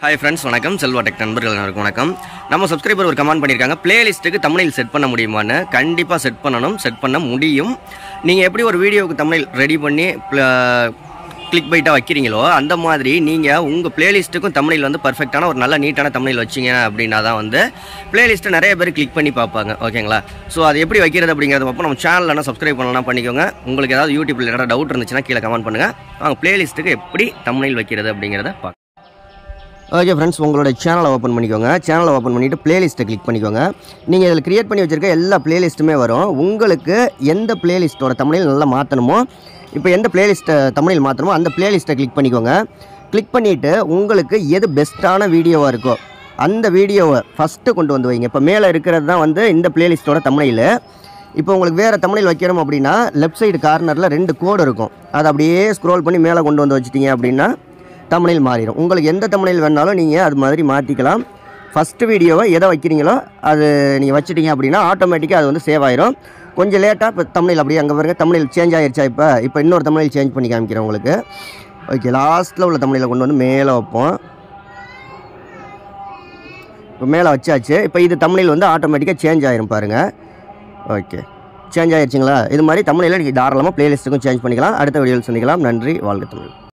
hi friends வணக்கம் Selva tech நண்பர்கள் அனைவருக்கும் வணக்கம் நம்ம சப்ஸ்கிரைபர் ஒரு கமெண்ட் பண்ணியிருக்காங்க பிளேலிஸ்ட்டுக்கு தமிழில் செட் பண்ண முடியுமான்னு கண்டிப்பாக செட் பண்ணணும் செட் பண்ண முடியும் நீங்கள் எப்படி ஒரு வீடியோவுக்கு தமிழ் ரெடி பண்ணி கிளிக் பைட்டாக வைக்கிறீங்களோ அந்த மாதிரி நீங்கள் உங்கள் பிளேலிஸ்ட்டுக்கும் தமிழில் வந்து பர்ஃபெக்டான ஒரு நல்ல நீட்டான தமிழில் வச்சிங்க அப்படின்னா தான் வந்து பிளேலிஸ்ட்டை நிறைய பேர் கிளிக் பண்ணி பார்ப்பாங்க ஓகேங்களா ஸோ அது எப்படி வைக்கிறது அப்படிங்கிறத பார்ப்போம் நம்ம சேனலில் சப்ஸ்கிரைப் பண்ணலாம் பண்ணிக்கோங்க உங்களுக்கு ஏதாவது யூடியூப்பில் ஏதாவது டவுட் இருந்துச்சுன்னா கீழே கமெண்ட் பண்ணுங்கள் வாங்க பிளேலிஸ்ட்டுக்கு எப்படி தமிழில் வைக்கிறது அப்படிங்கிறத பார்க்கலாம் ஓகே ஃப்ரெண்ட்ஸ் உங்களோட சேனலை ஓப்பன் பண்ணிக்கோங்க சேனலை ஓப்பன் பண்ணிவிட்டு பிளேலிஸ்ட்டை கிளிக் பண்ணிக்கோங்க நீங்கள் இதில் க்ரியேட் பண்ணி வச்சுருக்க எல்லா பிளேலிஸ்ட்டுமே வரும் உங்களுக்கு எந்த பிளேலிஸ்ட்டோட தமிழில் நல்லா மாற்றணுமோ இப்போ எந்த பிளேலிஸ்ட்டை தமிழில் மாற்றணுமோ அந்த பிளேலிஸ்ட்டை கிளிக் பண்ணிக்கோங்க கிளிக் பண்ணிவிட்டு உங்களுக்கு எது பெஸ்ட்டான வீடியோவாக இருக்கோ அந்த வீடியோவை ஃபஸ்ட்டு கொண்டு வந்து வைங்க இப்போ மேலே இருக்கிறது தான் வந்து இந்த பிளேலிஸ்ட்டோட தமிழில் இப்போ உங்களுக்கு வேறு தமிழில் வைக்கணும் அப்படின்னா லெஃப்ட் சைடு கார்னரில் ரெண்டு கோடு இருக்கும் அதை அப்படியே ஸ்க்ரோல் பண்ணி மேலே கொண்டு வந்து வச்சிட்டிங்க அப்படின்னா தமிழில் மாறிடும் உங்களுக்கு எந்த தமிழில் வேணாலும் நீங்கள் அது மாதிரி மாற்றிக்கலாம் ஃபஸ்ட்டு வீடியோவை எதை வைக்கிறீங்களோ அது நீங்கள் வச்சிட்டீங்க அப்படின்னா ஆட்டோமேட்டிக்காக அது வந்து சேவ் ஆயிரும் கொஞ்சம் லேட்டாக இப்போ தமிழில் அப்படியே அங்கே பாருங்க தமிழில் சேஞ்ச் ஆயிருச்சா இப்போ இப்போ இன்னொரு தமிழில் சேஞ்ச் பண்ணி காமிக்கிறேன் உங்களுக்கு ஓகே லாஸ்ட்டில் உள்ள தமிழில் கொண்டு வந்து மேலே வைப்போம் இப்போ மேலே வச்சாச்சு இப்போ இது தமிழில் வந்து ஆட்டோமேட்டிக்காக சேஞ்ச் ஆயிரும் பாருங்கள் ஓகே சேஞ்ச் ஆயிருச்சுங்களா இது மாதிரி தமிழில் நீங்கள் தாராளமாக பிளேலிஸ்ட்டுக்கும் சேஞ்ச் பண்ணிக்கலாம் அடுத்த வீடியோவில் சந்திக்கலாம் நன்றி வாழ்க தமிழ்